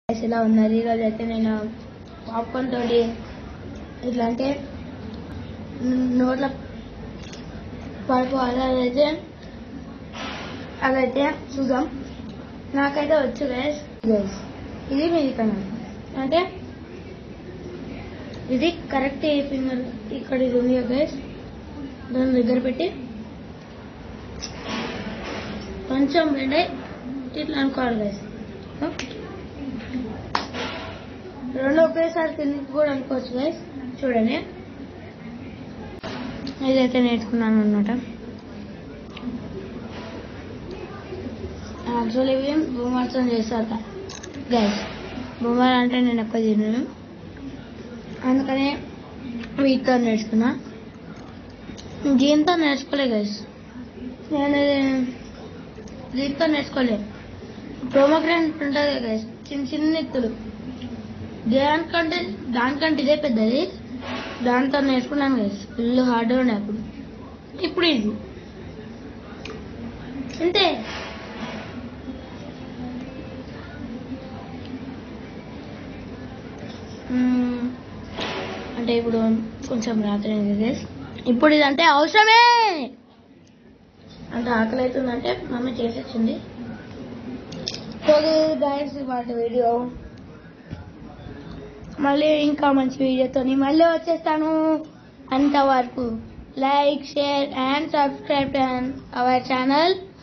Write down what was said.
guys, ఎలా ఉన్నారు ఈరోజు అయితే నేను పాప్కార్న్ తోటి ఇట్లా అంటే న- నోట్ల పడిపోవాలి అదైతే అదైతే చూద్దాం నాకైతే వచ్చు గైస్ గైస్ ఇది మీ కన్నా అంటే ఇది కరెక్ట్ ఏ ఫింగర్ ఇక్కడ ఇది ఉంది గైస్ దాని దగ్గర పెట్టి కొంచెం బెండ్ అయ్యి ఇట్లా అనుకోవాలి గైస్ రెండు ఒకేసారి కిందకి కూడా అనుకోవచ్చు గైస్ చూడండి ఇదైతే నేర్చుకున్నాను అనమాట యాక్చువల్లీ ఇవి బొమ్మలతో చేస్తాక గైస్ బొమ్మలు అంటే నేను ఎక్కువ తినను అందుకని వీటితో నేర్చుకున్నా దీంతో నేర్చుకోలే గైస్ నేను దీంతో నేర్చుకోలే ప్రోమోగ్రాంట్ ఉంటుంది గైస్ చిన్న చిన్న ఎత్తులు దానికంటే దానికంటే ఇదే పెద్దది దాంతో నేర్చుకున్నాను గైస్ ఫుల్ హార్డ్ ఉండే అప్పుడు ఇప్పుడు ఇది అంతే మ్మ్. అంటే ఇప్పుడు కొంచెం రాత్రి అయింది గైస్ ఇప్పుడు ఇదంటే అవసరమే అంటే ఆకలి అవుతుందంటే మమ్మీ చేసేసింది సో గైస్ వాటి వీడియో మళ్ళీ ఇంకా మంచి వీడియోతోని మళ్ళీ వచ్చేస్తాను అంతవరకు like share and subscribe our channel